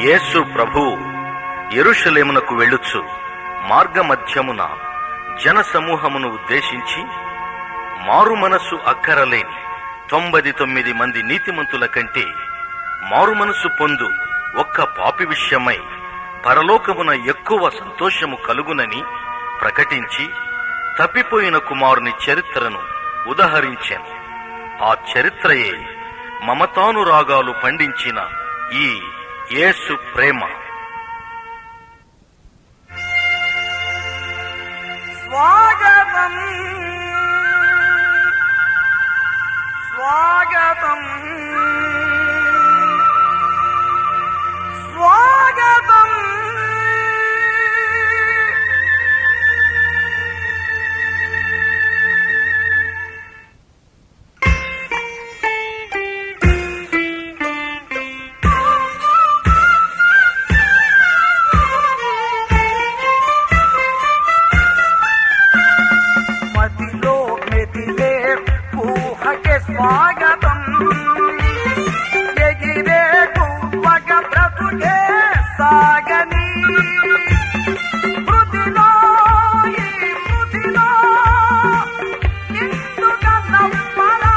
యేసు ప్రభువు యెరూషలేమునకు వెళ్ళుచు మార్గమధ్యమున జనసమూహమును ఉద్దేశించి మారు మనస్సు అక్కరలేని తొంభది తొమ్మిది మంది నీతిమంతుల కంటే మారు మనస్సు పొందు ఒక్క పాపి విషయమై పరలోకమున ఎక్కువ సంతోషము కలుగునని ప్రకటించి తప్పిపోయిన కుమారుని చరిత్రను ఉదహరించాను ఆ చరిత్రయే మమతానురాగాలు పండించిన ఈ యేసు ప్రేమ స్వాగతం స్వాగతం స్వాగతం మదిలో మెదిలే ఊహకే స్వాగతం ఎగిరే గువ్వగ బ్రతుకే సాగని మృతిలో ఈ మృతిలో నిండుగా నవ్వరా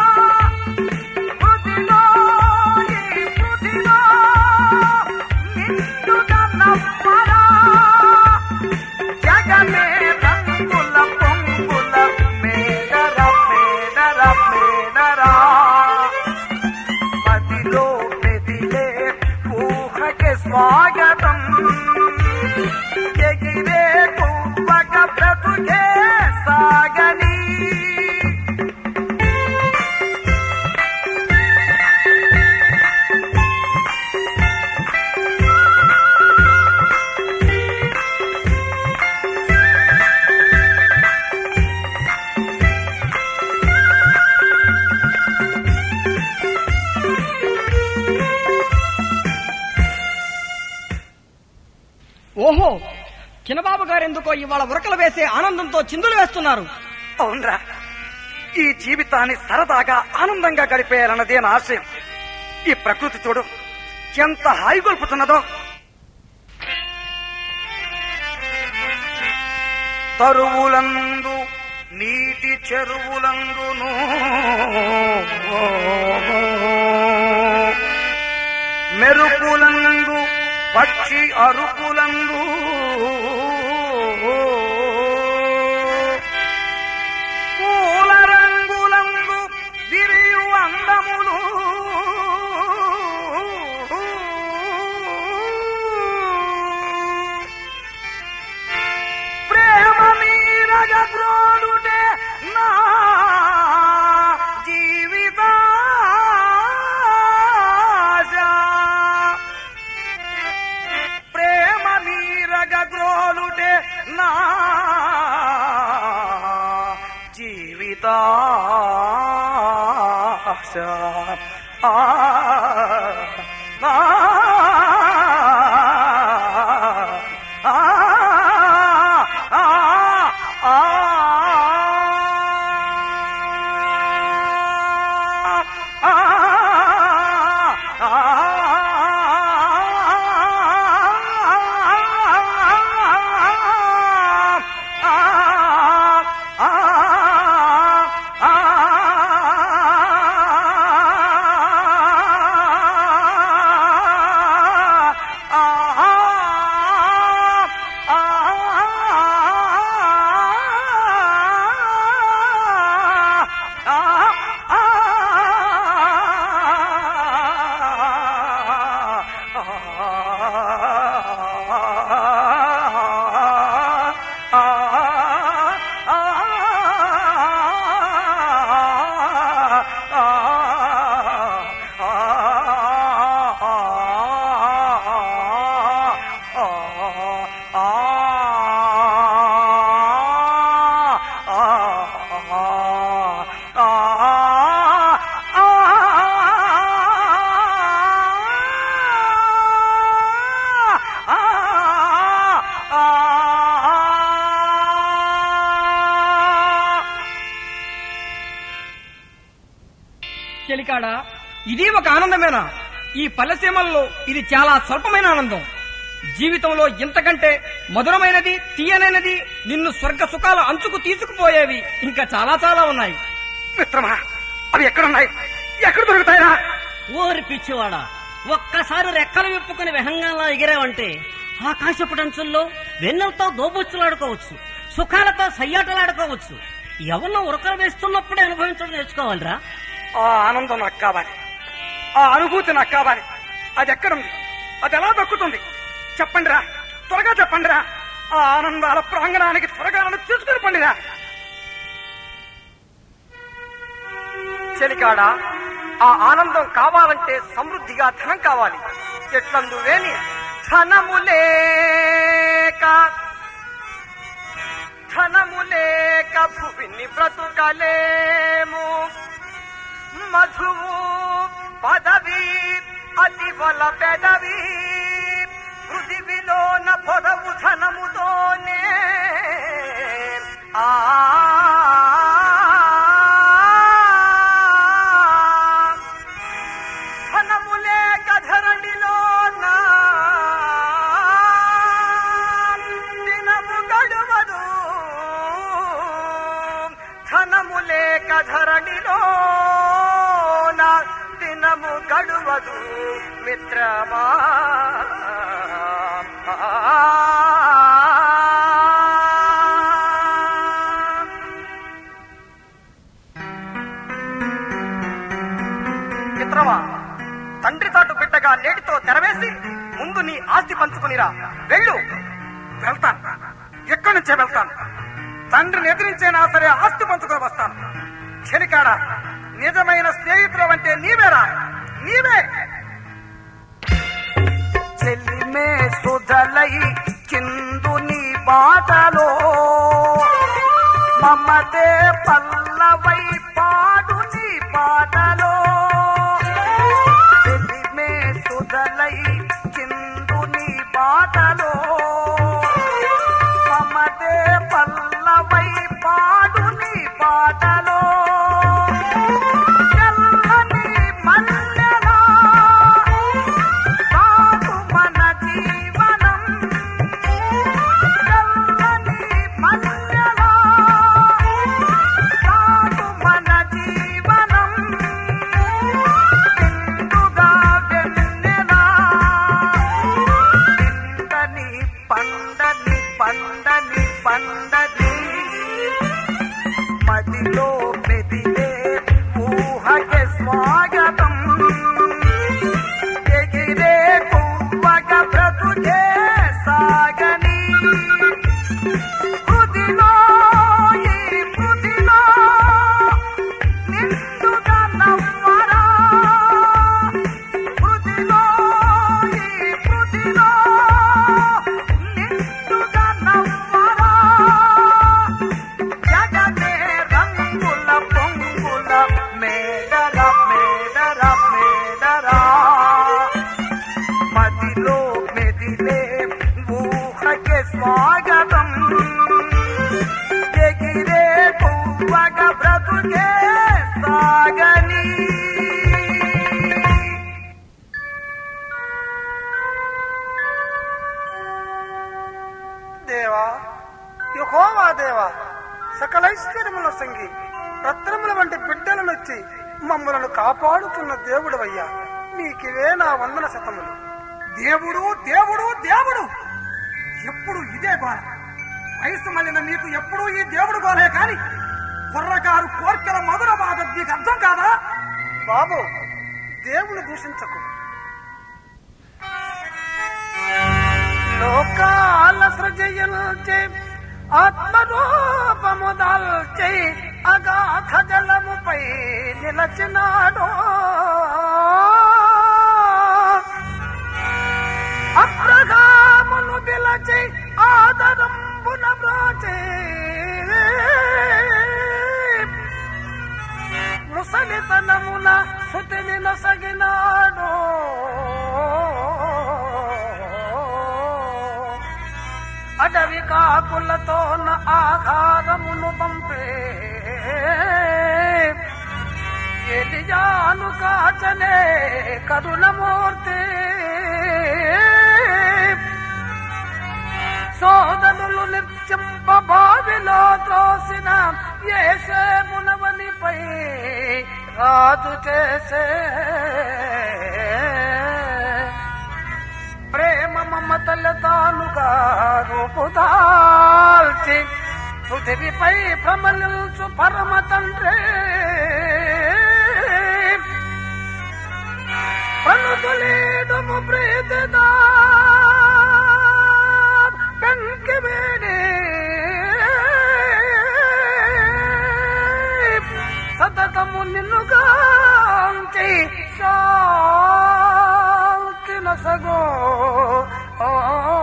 మృతిలో ఈ మృతిలో నిండుగా నవ్వరా జగమే రంగుల పొంగుల మేడర మేడర మేడరా మదిలో మెదిలే ఊహకి స్వాగతం ఎగిరే కువ్వక బ్రతుకే సాగని ఓహో చిన్నబాబు గారు ఎందుకో ఇవాళ ఉరకలు వేసే ఆనందంతో చిందులు వేస్తున్నారు అవునరా ఈ జీవితాన్ని సరదాగా ఆనందంగా గడిపేయాలన్నదే నా ఆశయం ఈ ప్రకృతి చూడు ఎంత హాయి గొల్పుతున్నదో తరువులందు నీటి చెరువులందును మెరుపులందు పక్షి అరుపులందు పూల రంగులందు విరియు అందములు ప్రేమ మీరగ గ్రోలుటే నా జీవితాశ ప్రేమ మీరగ గ్రోలుటే నా జీవితాశ ఆ, ఆ, ఆ, ఆ, ఆ, చెలికాడా ఇది ఒక ఆనందమేనా ఈ పల్లెసీమల్లో ఇది చాలా స్వల్పమైన ఆనందం జీవితంలో ఇంతకంటే మధురమైనది తీయనైనది నిన్ను స్వర్గ సుఖాల అంచుకు తీసుకుపోయేవి ఇంకా చాలా చాలా ఉన్నాయి మిత్రమా అవి ఎక్కడున్నాయి ఎక్కడ దొరుకుతాయిరా ఓరి పిచ్చివాడా ఒక్కసారి రెక్కలు విప్పుకుని విహంగంలా ఎగిరావంటే ఆకాశపుటంచుల్లో వెన్నెలతో దోబుచ్చులాడుకోవచ్చు సుఖాలతో సయ్యాటలాడుకోవచ్చు ఎవరినో ఉరకలు వేస్తున్నప్పుడే అనుభవించడం నేర్చుకోవాలిరా ఆ ఆనందం నాకు కావాలి ఆ అనుభూతి నాకు కావాలి అది ఎక్కడుంది అది ఎలా దక్కుతుంది చెప్పండి రా త్వరగా చెప్పండి రా ఆ ఆనందాల ప్రాంగణానికి త్వరగా నన్ను తీసుకుని పండిరా చెలికాడ ఆ ఆనందం కావాలంటే సమృద్ధిగా ధనం కావాలి ఎట్లందు వేని ధనము లేక ధనము లేక భువిని బ్రతుకలేము మధువు పదవి అతి బల పెదవి పృథివిలోన పొడవు ధనముతోనే ఆ ధనము లేక ధరణిలోన దినము గడువదు ధనము లేక ధరణిలోన దినము గడువదు మిత్రమా మిత్రమా తండ్రి చాటు బిడ్డగా నేటితో తెరవేసి ముందు నీ ఆస్తి పంచుకునిరా వెళ్ళు వెళ్తాను ఎక్కడి నుంచే వెళ్తాను తండ్రిని ఎదిరించేనా సరే ఆస్తి పంచుకొని వస్తాను చెలికాడ నిజమైన స్నేహితుడు అంటే నీవేరా నీవే చెల్లిమే సుధలై చిందు నీ బాటలో మమతే పల్లవై పాడు నీ పాటలో చెల్లిమే సుధలై చిందు నీ బాటలో మమతే పల్లవై పాడు నీ పాటలో తెల్లని మల్లెలా సాగు మన జీవనం తెల్లని మల్లెలా సాగు మన జీవనం నిండుగా వెన్నెలా నిండని పండని పండని పండని మదిలో మెదిలే ఊహకే స్వాగతం ఎగిరే పువ్వగ బ్రతుకే సాగని హృదిలో ఈ హృదిలో నిండుగా నవ్వరా హృదిలో ఈ హృదిలో నిండుగా నవ్వరా జగనే రంగుల పొంగుల మేడర మేడర మేడరా మదిలో మెదిలే ఊహకే స్వాగతం ఎగిరే పువ్వగ బ్రతుకే సాగని దేవా యహోవా దేవా సకలైశ్వర్యముల సంగి రత్నముల వంటి బిడ్డలనొచ్చి మమ్మలను కాపాడుతున్న దేవుడవయ్యా నీకివే నా వందన శతములు దేవుడు దేవుడు దేవుడు ఎప్పుడు ఇదే గోల వయసు మళ్ళిన మీకు ఎప్పుడు ఈ దేవుడు గోలే కాని కుర్రగారు కోర్కెల మధుర బాధ నీకు అర్థం కాదా బాబు దేవుని దూషించకు లోకాల సృజయించే ఆత్మరూపము దాల్చే అగాధ జలముపై నిలచినాడు అప్రగామును పిలచి ఆదరంబున బ్రాచే ముసలితనమున సుతిని నొసగినాడు అడవి కాకులతోన ఆహారమును పంపే ఎలియ జాను కాచనే కరుణమూర్తి సోదరులు నిర్చింప బావిలో త్రోసిన ఏసే మునవనిపై రాజు చేసే ప్రేమ మమతల తానుగా రూపుదాల్చి పృథివిపై ప్రమలించు పరమ తండ్రి పలుతులేడుము ప్రీతిదా పెంకి వేడి సతతము నిన్నుగాంచి శాంతి నసగో ఆ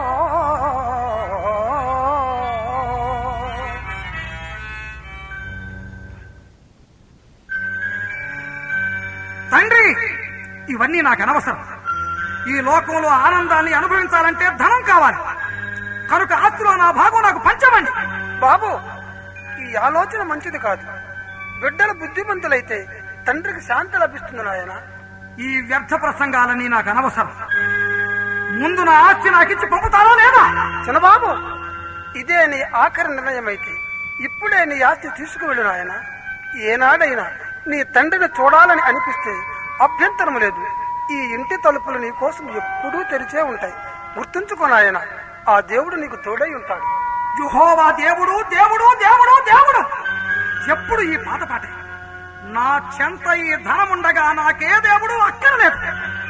తండ్రి ఇవన్నీ నాకు అనవసరం ఈ లోకంలో ఆనందాన్ని అనుభవించాలంటే ధనం కావాలి కనుక ఆస్తిలో నా భాగం నాకు పంచమండి బాబు ఈ ఆలోచన మంచిది కాదు బిడ్డలు బుద్ధిమంతులైతే తండ్రికి శాంతి లభిస్తుంది నాయన ఈ వ్యర్థ ప్రసంగాలన్నీ నాకు అనవసరం ముందు నా ఆస్తి నాకిచ్చి పంపుతారా లేదా చిన్నబాబు ఇదే నీ ఆఖరి నిర్ణయం అయితే ఇప్పుడే నీ ఆస్తి తీసుకువెళ్ళు నాయన ఏనాడైనా నీ తండ్రిని చూడాలని అనిపిస్తే అభ్యంతరం లేదు ఈ ఇంటి తలుపులు నీ కోసం ఎప్పుడూ తెరిచే ఉంటాయి గుర్తుంచుకో నాయన ఆ దేవుడు నీకు తోడై ఉంటాడు యుహోవా దేవుడు దేవుడు దేవుడు దేవుడు ఎప్పుడు ఈ పాత పాటే నా చెంత ఈ ధనముండగా నాకే దేవుడు అక్కర్లేదు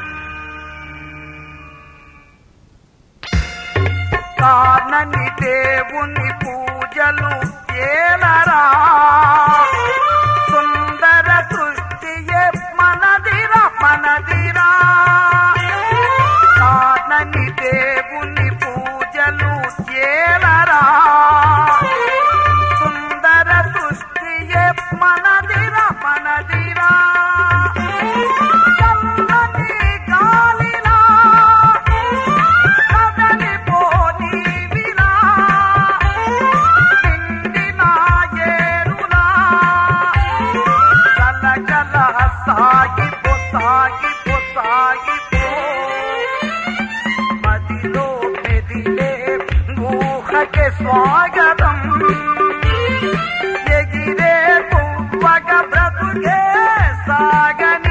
కానని దేవుని పూజలు ఏలరా సుందర సృష్టియే మనదిరా మనదిరా కానని దేవుని పూజలు ఏలరా సుందర సృష్టియే మనదిరా మనదిరా చల్లని గాలిలా కదలి పోనీవిలా నిండిన ఏరులా గలగల సాగిపో సాగిపో సాగిపో మదిలో మెదిలే ఊహకే స్వాగతం ఎగిరే పువ్వగ బ్రతుకే సాగని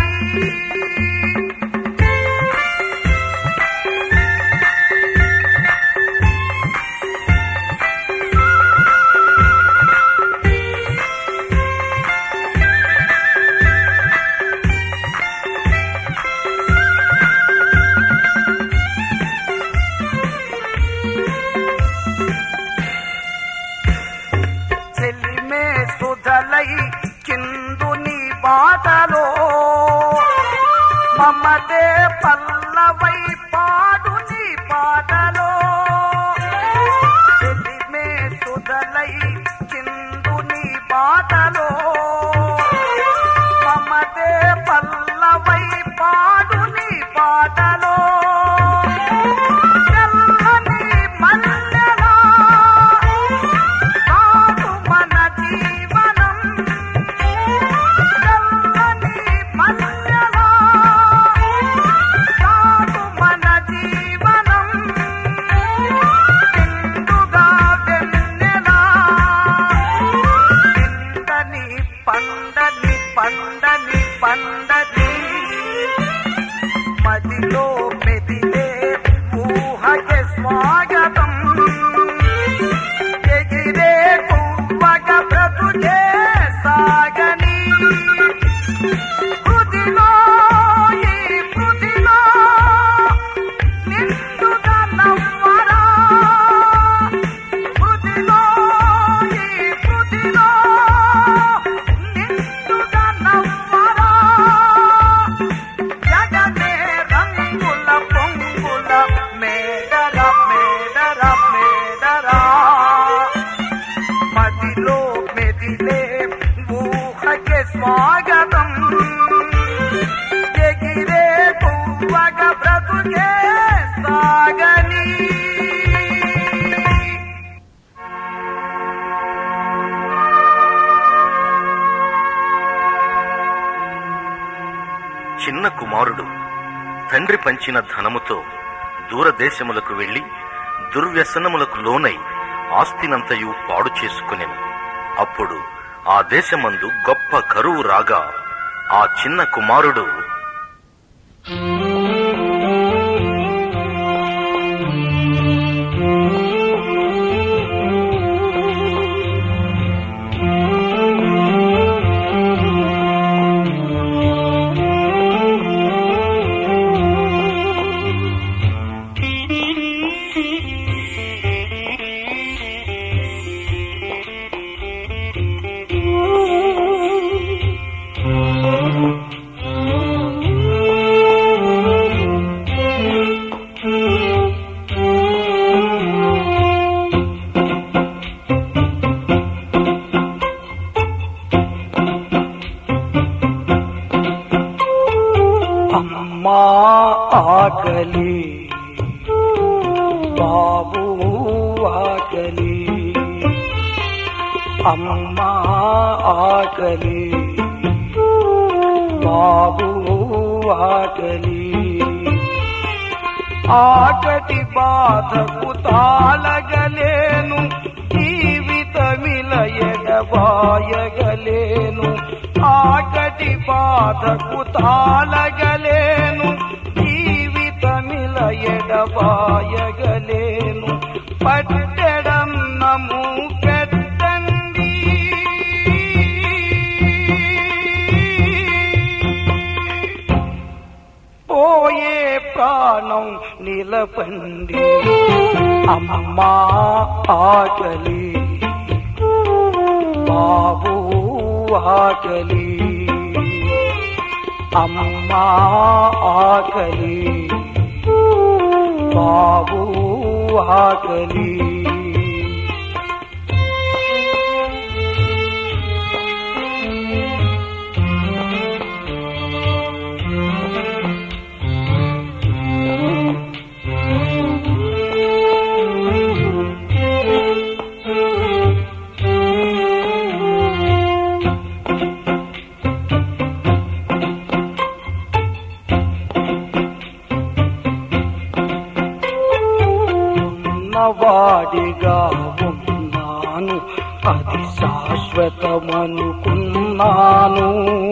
చెలిమే సుధలై కిందు నీ బాటలో మమతే పల్లవై పాడు నీ పాటలో చెలిమే సుధలై కిందు నీ బాటలో మమతే పల్లవై పాడు నీ పాటలో తెల్లని మల్లెలా కాదు మన జీవనం తెల్లని మల్లెలా కాదు మన జీవనం నిండుగా వెన్నెలా నిండని పండని పండని పండని మదిలో మెదిలే ఊహకే స్వాగతం ఎగిరే పువ్వగ బ్రతుకే సాగని హృదిలో ఈ హృదిలో నిండుగా నవ్వరా హృదిలో ఈ హృదిలో నిండుగా నవ్వరా జగనే రంగుల పొంగుల మేడర మేడర మేడరా మదిలో మెదిలే ఊహకే స్వాగతం ఎగిరే పువ్వగ బ్రతుకే సాగని తండ్రి పంచిన ధనముతో దూరదేశములకు వెళ్లి దుర్వ్యసనములకు లోనై ఆస్తినంతయు పాడు చేసుకునెను అప్పుడు ఆ దేశమందు గొప్ప కరువు రాగా ఆ చిన్న కుమారుడు అమ్మా ఆకలి బాబు ఆకలి అమ్మా ఆకలి బాబు ఆకలి ఆకటి బాధకు తాళగలేను జీవితమిల ఎడబాయగలేను ఆకటి బాధకు తాళగలేను జీవితమిల ఎడబాయగలేను పట్టెడన్నము పెట్టండి పోయే ప్రాణం నిలపండి అమ్మా ఆకలి బాబు ఆకలి అమ్మా ఆకలి బాబు ఆకలి ఉన్నవాడిగా ఉన్నాను అది శాశ్వతమనుకున్నాను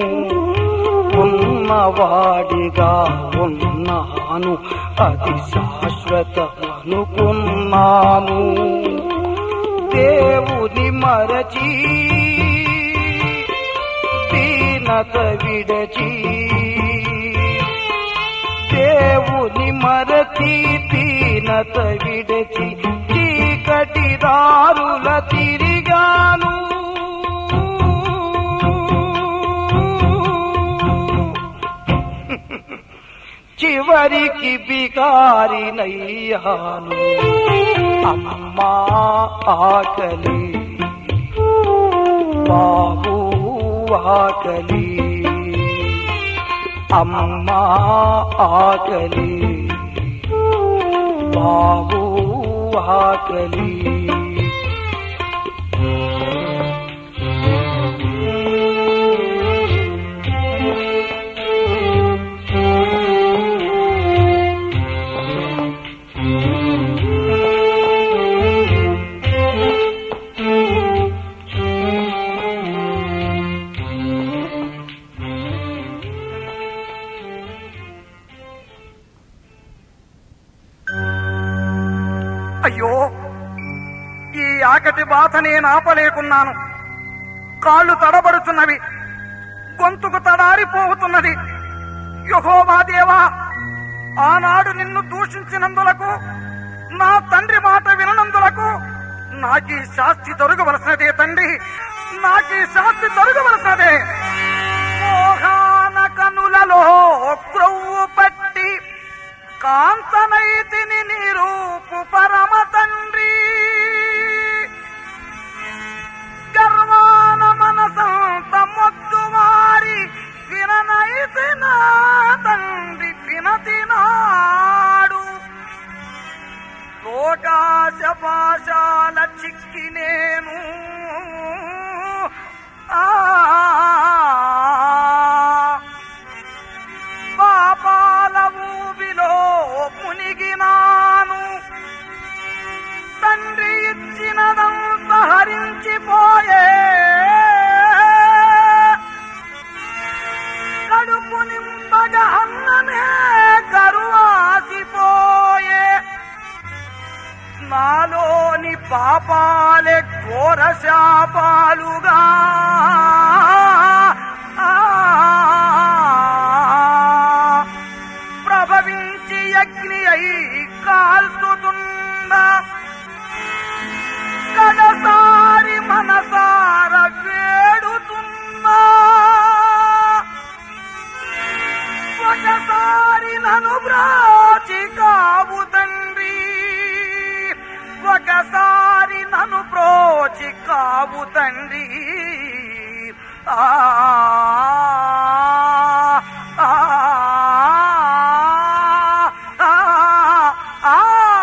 ఉన్నవాడిగా ఉన్నాను అది శాశ్వతమనుకున్నాను దేవుని మరచి దీనత విడచి దేవుని మరచి దీనత విడచి చీకటి దారుల తిరిగాను చివరికి బికారినయ్యాను అమ్మా ఆకలి బాబు ఆకలి అమ్మా ఆకలి బాబు ఆకలి అయ్యో ఈ ఆకటి బాధ నేను ఆపలేకున్నాను కాళ్ళు తడబడుతున్నవి గొంతుకు తడారిపోతున్నది యహోవా దేవా ఆనాడు నిన్ను దూషించినందులకు నా తండ్రి మాట విననందులకు నాకీ శాస్తి దొరకవలసినదే తండ్రి నాకీ శాస్తి దొరకవలసినదే మోహాన కనులలో క్రొవ్వు పట్టి కాంతనైతిని నీరూపు పరమ తండ్రి గర్వాన మనసంత మొద్దు మారి విననైతి నా తండ్రి వినతి నాడు లోకాశ పాశాల చిక్కి నేను ఆ పాపాల ఊబి శాపాలుగా ప్రభవించి అగ్ని అయి కాల్చుతుందా కడసారి మనసార వేడుతున్నా ఒకసారి నన్ను బ్రాచి కావు తండ్రి ఒకసారి నన్ను బ్రోచి కావు తండ్రి ఆ ఆ, ఆ, ఆ,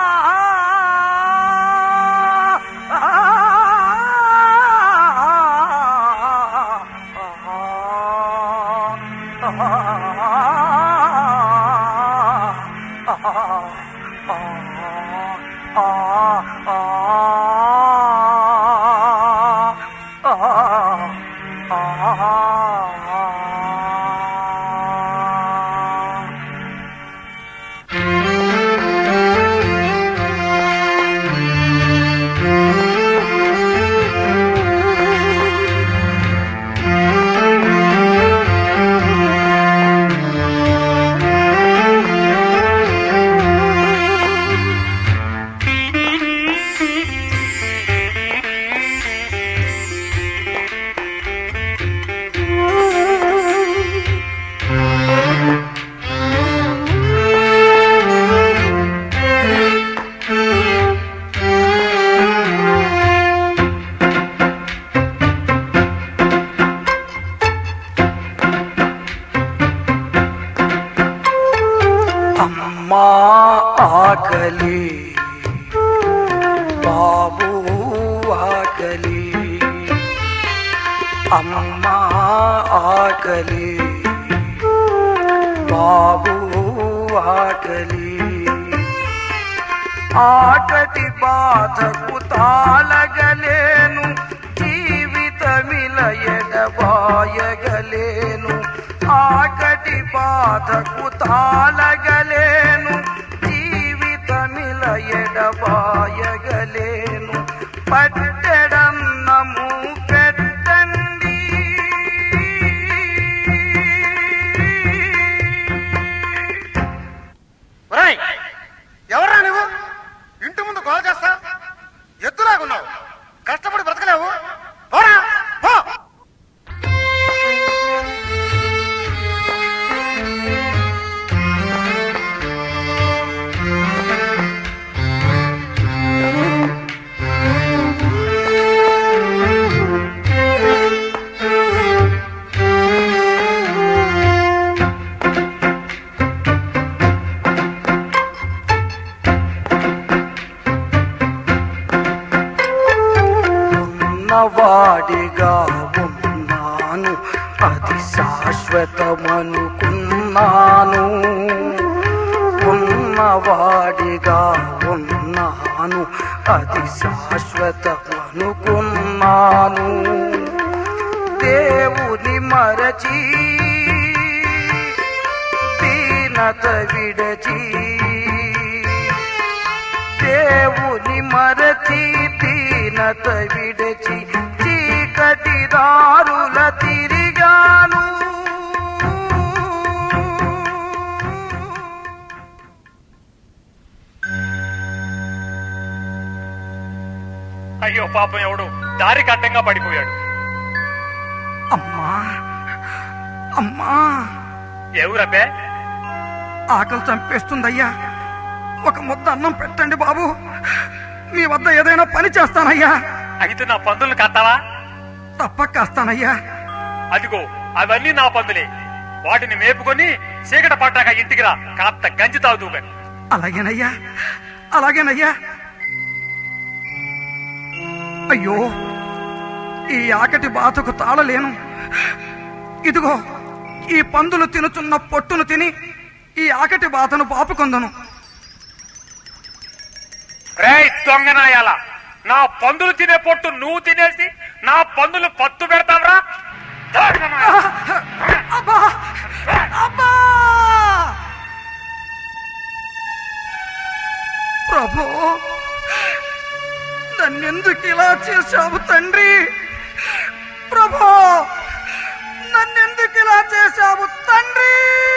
అమ్మా ఆకలి బాబు ఆకలి అమ్మా ఆకలి బాబు ఆకలి ఆకటి బాధకు తాళగలేను జీవితమిల ఎడబాయగలేను ఆకటి బాధకు తాళగలేను జీవితమిల ఎడబాయగలేను పట్టెడన్నము పెట్టండి ఒరేయ్ ఎవరా నువ్వు ఇంటి ముందు గోల చేస్తా ఎద్దులాగున్నావు కష్టపడి బ్రతకలేవు పోరా పో ఉన్నవాడిగా ఉన్నాను అది శాశ్వతమనుకున్నాను ఉన్నవాడిగా ఉన్నాను అది శాశ్వతమనుకున్నాను దేవుని మరచి దీనత విడచి దేవుని మరచి దీనత విడచి చీకటి దారుల తిరిగాను అయ్యో పాపం ఎవడు దారికి అడ్డంగా పడిపోయాడు అమ్మా అమ్మా ఎవరబ్బే ఆకలి చంపేస్తుందయ్యా ఒక ముద్ద అన్నం పెట్టండి బాబు మీ వద్ద ఏదైనా పని చేస్తానయ్యా అయితే నా పందులను కట్టావా తప్పక వస్తానయ్యా అదిగో అవన్నీ నా పందులే వాటిని మేపుకొని చీకట పడ్డాక ఇంటికి రా కాస్త గంజి తాగుతూ గాని. అలాగేనయ్యా అలాగేనయ్యా అయ్యో ఈ ఆకటి బాధకు తాళలేను ఇదిగో ఈ పందులు తినుచున్న పొట్టును తిని ఈ ఆకటి బాధను పాపుకొందను రేయ్ దొంగనాయాల నా పందులు తినే పొట్టు నువ్వు తినేసి నా పందులు పత్తు పెడతావరా దొంగనాయాల. అబ్బా అబ్బా ప్రభు నన్నెందుకు ఇలా చేశావు తండ్రి ప్రభా నన్నెందుకు ఇలా చేశావు తండ్రి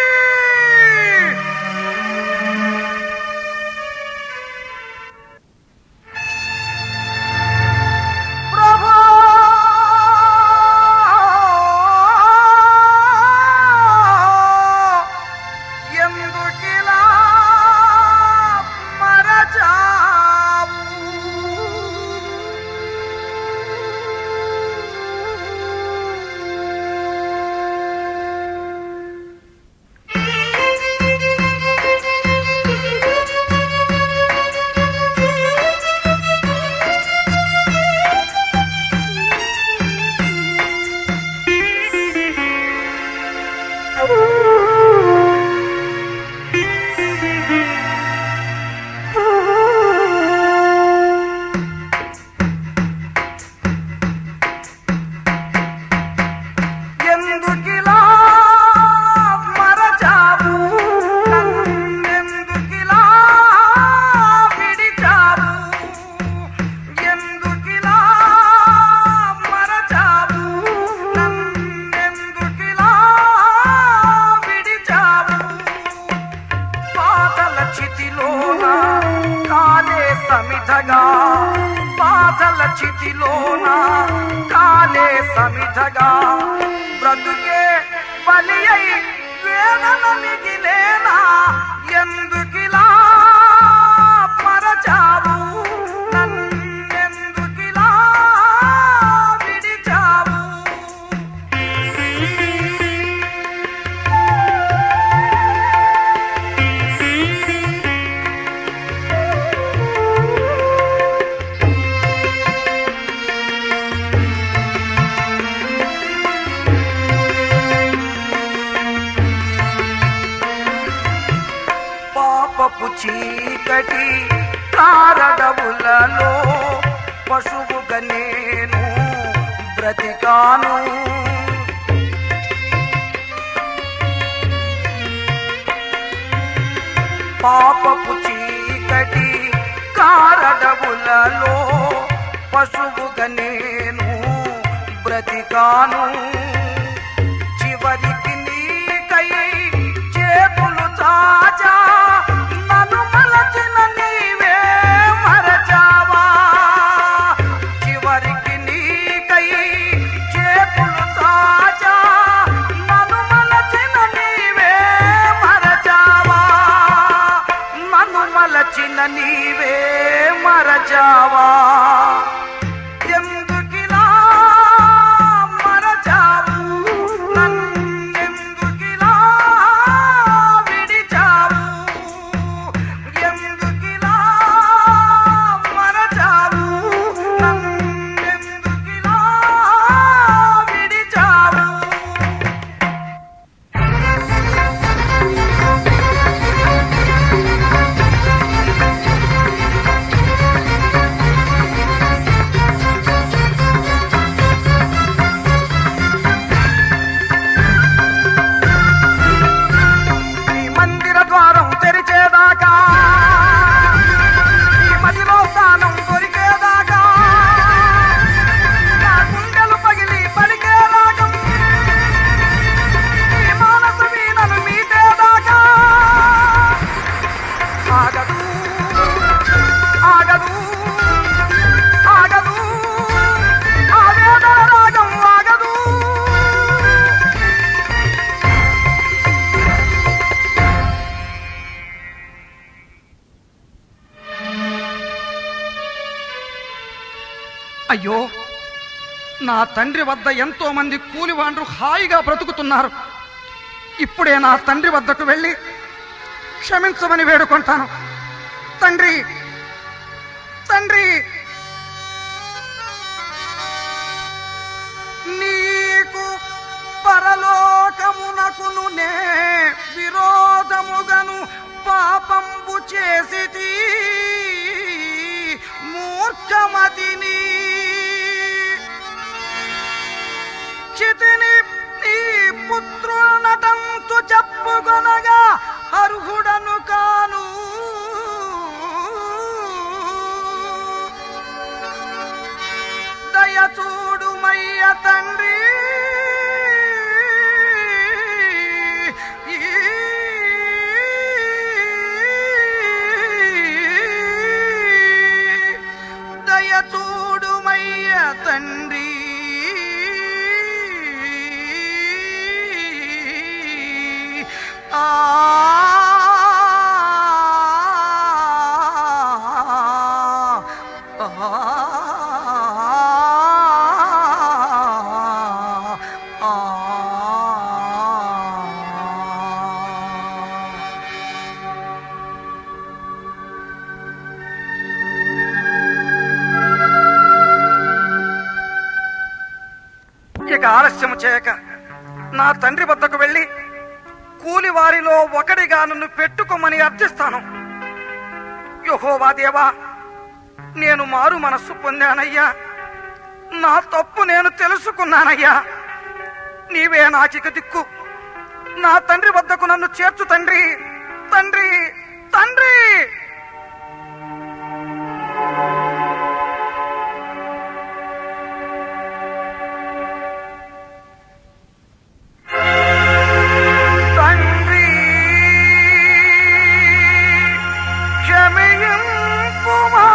ప్రభా ఎందుకిలా మరచావు ఎందుకిలా మరచావు నన్నెందుకిలా విడిచావు ఎందుకిలా మరచావు నన్నెందుకిలా విడిచావు పాతల చితిలోన కాలే సమిధగా పాతల చితిలోన కాలే సమిధగా బ్రతుకే బలి అయి వేదన మిగిలేనా ఎందుకిలా మరచావు నన్నెందుకిలా విడిచావు పాపపు చీకటి కారడవులలో పశువుగా నేను బ్రతికాను పాపపు చీకటి కారడవులలో పశువుగా నేను బ్రతికాను చివరికి నీకై చేతులు చాచా నన్ను మలచిన నీవే మరచావా చివరికి నీకై చేతులు చాచా నన్ను మలచిన నీవే మరచావా నన్ను మలచిన నీవే మరచావా ఎందుకిలా మరచావు నన్నెందుకిలా విడిచావు ఎందుకిలా మరచావు నన్నెందుకిలా విడిచావు నీ మందిర ద్వారం తెరిచేదాకా నీ మదిలో స్థానం దొరికేదాకా నా గుండెలు పగిలి పలికేదాకా నీ మానస వీణను మీటేదాకా ఆగదు ఆగదు ఆగదు ఆవేదన రాగం ఆగదు అయ్యో నా తండ్రి వద్ద ఎంతో మంది కూలివాండ్రు హాయిగా బ్రతుకుతున్నారు ఇప్పుడే నా తండ్రి వద్దకు వెళ్ళి క్షమించమని వేడుకుంటాను తండ్రి తండ్రి నీకు పరలోకమునకును నే విరోధముగను పాపంబు చేసితి మూర్ఖమతిని చితిని నీ పుత్రులనటంతు చెప్పుకొనగా అర్హుడను కాను ఇక ఆలస్యం చేయక నా తండ్రి వద్దకు వెళ్ళి కూలి వారిలో ఒకడిగా నన్ను పెట్టుకోమని అర్థిస్తాను యహోవా దేవా నేను మారు మనస్సు పొందానయ్యా నా తప్పు నేను తెలుసుకున్నానయ్యా నీవే నాకిక దిక్కు నా తండ్రి వద్దకు నన్ను చేర్చు తండ్రి తండ్రి తండ్రి తండ్రి క్షమయింపుమా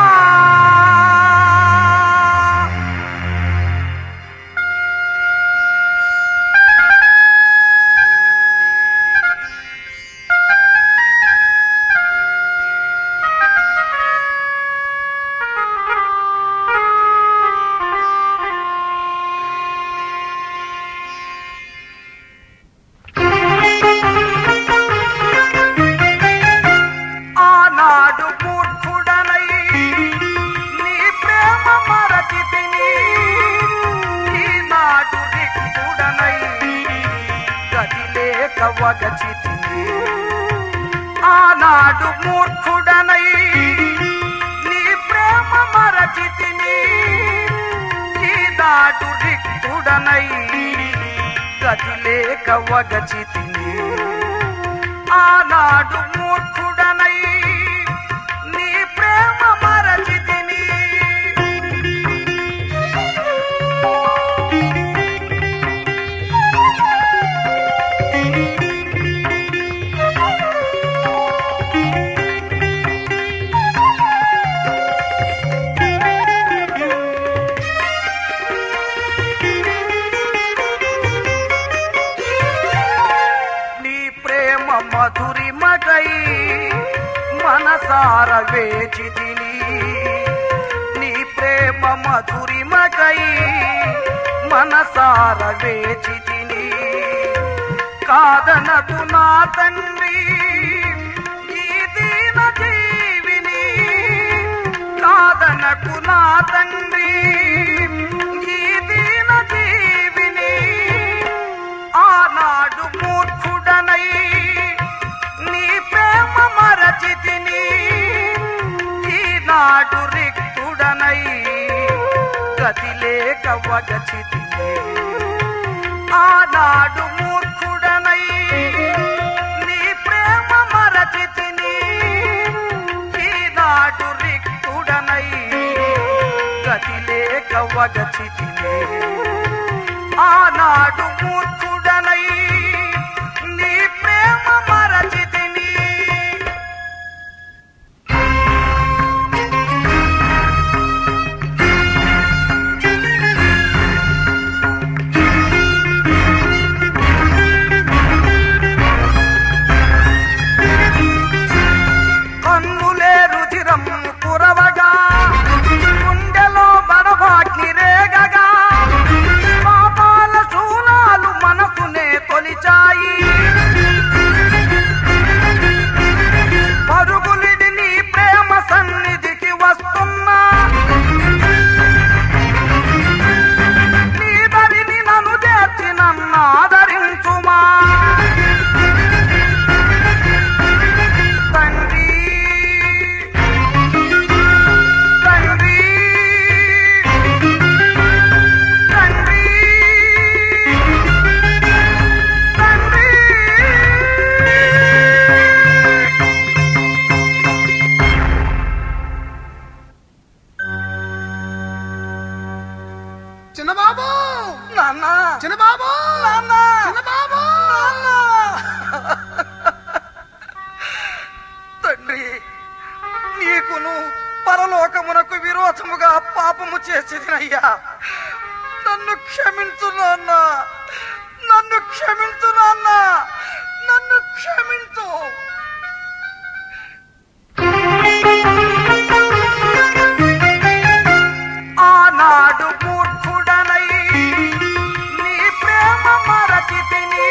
ఆనాడు మూర్ఖుడనై నీ ప్రేమ మరచితిని ఈనాడు రిక్తుడనై గది లేక వగచితిని ఆనాడు మూర్ఖుడనై నీ ప్రేమ మరచితిని ఈనాడు రిక్తుడనై గది లేక వగచితిని ఆనాడు మూర్ఖుడనై నీ ప్రేమ మరచితిని నీ ప్రేమ మధురిమకై మనసార వేచితిని నీ ప్రేమ మధురిమకై మనసార వేచితిని కాదనకు నా తండ్రి ఈ దీన జీవిని కాదనకు నా తండ్రి ఈ దీన జీవిని ఆనాడు మూర్ఖుడనై నీ ప్రేమ మరచితిని ఈనాడు రిక్తుడనై గతి లేక వగచితిని ఆనాడు మూర్ఖుడనై నీ ప్రేమ మరచితిని ఈనాడు రిక్తుడనై గతి లేక వగచితిని ఆనాడు మూర్ఖుడనై నీ ప్రేమ మరచితిని కన్నులే రుధిరం కురవగా గుండెలో బడబాగ్ని రేగగా పాపాల శూలాలు మనసునే తొలిచాయి పరుగులిడి నీ ప్రేమ సన్నిధికి వస్తున్నా నీ దరిని నన్ను చేర్చి నన్ను ఆదరించుమా తండ్రి తండ్రి తండ్రి తండ్రి చిన్నబాబు నాన్న చిన్నబాబు నాన్న చిన్నబాబు తండ్రి నీకును పరలోకమునకు విరోధముగా పాపము చేసేదినయ్యా నన్ను క్షమించు నాన్న నన్ను క్షమించు నాన్న నన్ను క్షమించు ఆనాడు మూర్ఖుడనై నీ ప్రేమ మరచితిని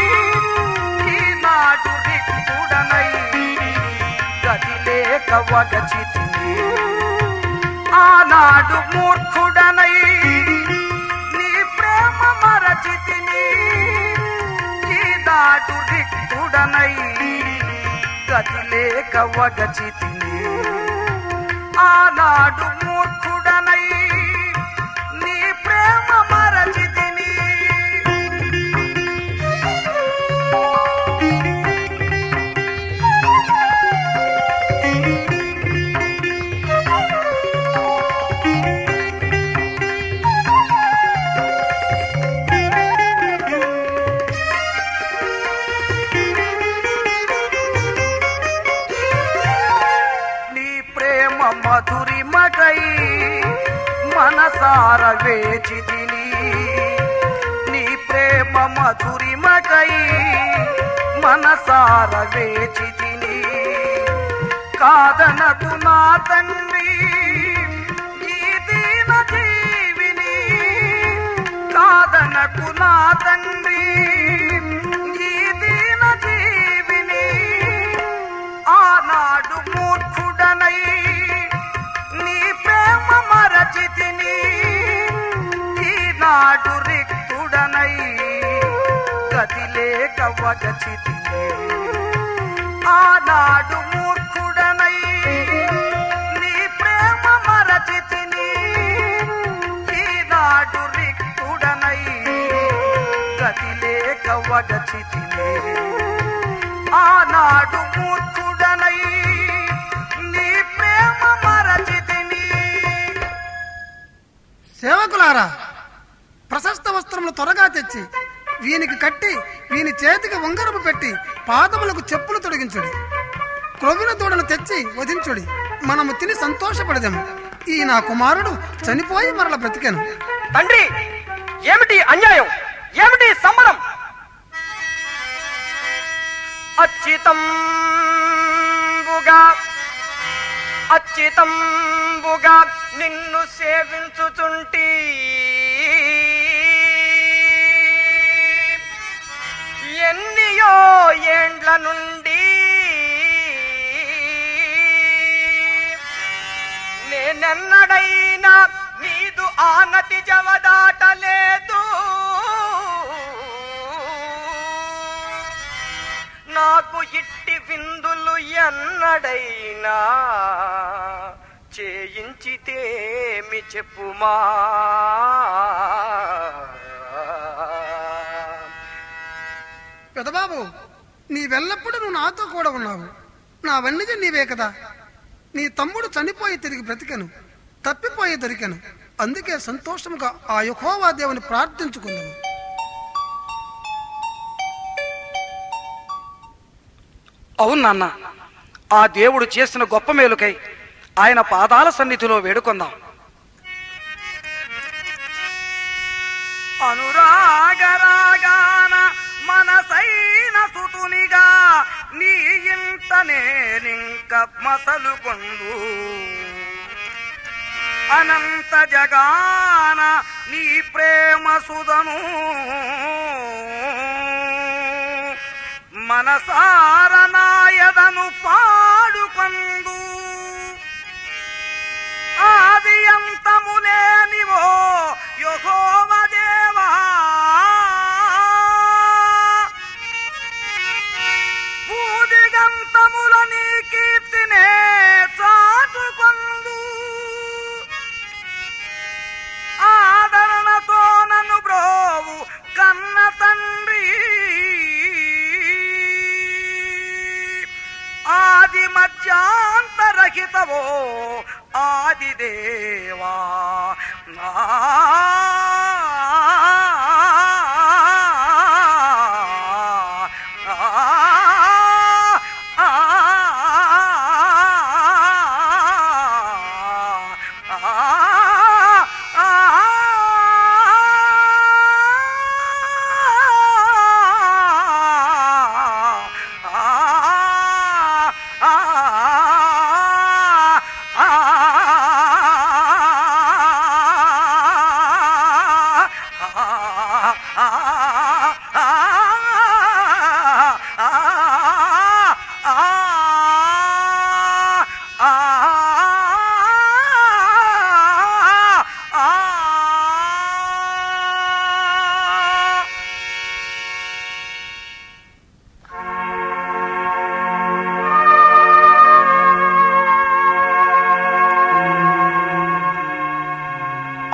ఈనాడు రిక్తుడనై గది లేక వగచితిని ఆనాడు మూర్ఖుడనై నీ ప్రేమ మరచితిని ఈనాడు రిక్తుడనై గతి లేక వగచితిని ఆనాడు మూర్ఖుడనై నీ ప్రేమ మరచితిని నీ ప్రేమ మధురిమకై మనసార వేచి తిని నీ ప్రేమ మధురిమకై మనసార వేచి తిని కాదనకు నా తండ్రి ఈ దీన జీవిని కాదనకు నా తండ్రి ఈ దీన జీవిని ఆనాడు మూర్ఖుడనై నీ ప్రేమ మరచితిని ఈనాడు రిక్తుడనై గతి లేక వగచితిని ఆనాడు మూర్ఖుడనై నీ ప్రేమ మరచితిని ఈనాడు రిక్తుడనై గతి లేక వగచితిని ఆనాడు మూర్ఖుడనై నీ ప్రేమ మరచితిని సేవకులారా ప్రశస్త వస్త్రములు త్వరగా తెచ్చి వీనికి కట్టి వీని చేతికి ఉంగరము పెట్టి పాదములకు చెప్పులు తొడిగించుడి క్రొవిన దూడను తెచ్చి వధించుడి మనము తిని సంతోషపడదాము ఈ నా కుమారుడు చనిపోయి మరల బ్రతికాను తండ్రి ఏమిటి అన్యాయం ఏమిటి సమ్మరం అచ్చితంబుగా అచ్చితంబుగా నిన్ను సేవించుచుంటి ఎన్నియో ఏండ్ల నుండి నేనెన్నడైనా నీదు ఆనతి జవదాటలేదు నాకు ఇట్టి విందులు ఎన్నడైనా చేయించితేమి చెప్పుమా పెదబాబు నీవెల్లప్పుడూ నువ్వు నాతో కూడా ఉన్నావు నా వన్నిజ నీవే కదా నీ తమ్ముడు చనిపోయి తిరిగి బ్రతికెను తప్పిపోయి దొరికెను అందుకే సంతోషముగా ఆ యహోవా దేవుని ప్రార్థించుకుందాము అవును నాన్న ఆ దేవుడు చేసిన గొప్ప మేలుకై ఆయన పాదాల సన్నిధిలో వేడుకొందాం అనురాగరాగాన మనసైన సుతునిగా నీ ఇంట నేనింక మసలు కొందు అనంత జగాన నీ ప్రేమ సుధను మనసార నాయదను పాడుకొందు ఆది అంతములేనివో యహోవ దేవా పూదిగంతముల నీ కీర్తినే చాటుకొందు ఆదరణతో నన్ను బ్రోవు కన్న తండ్రి ఆది మధ్యాంతరహితవో ఆది దేవా నా ఆ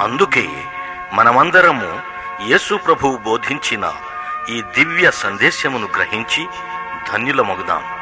అందుకే మనమందరము యేసు ప్రభువు బోధించిన ఈ దివ్య సందేశమును గ్రహించి ధన్యులమగుదాం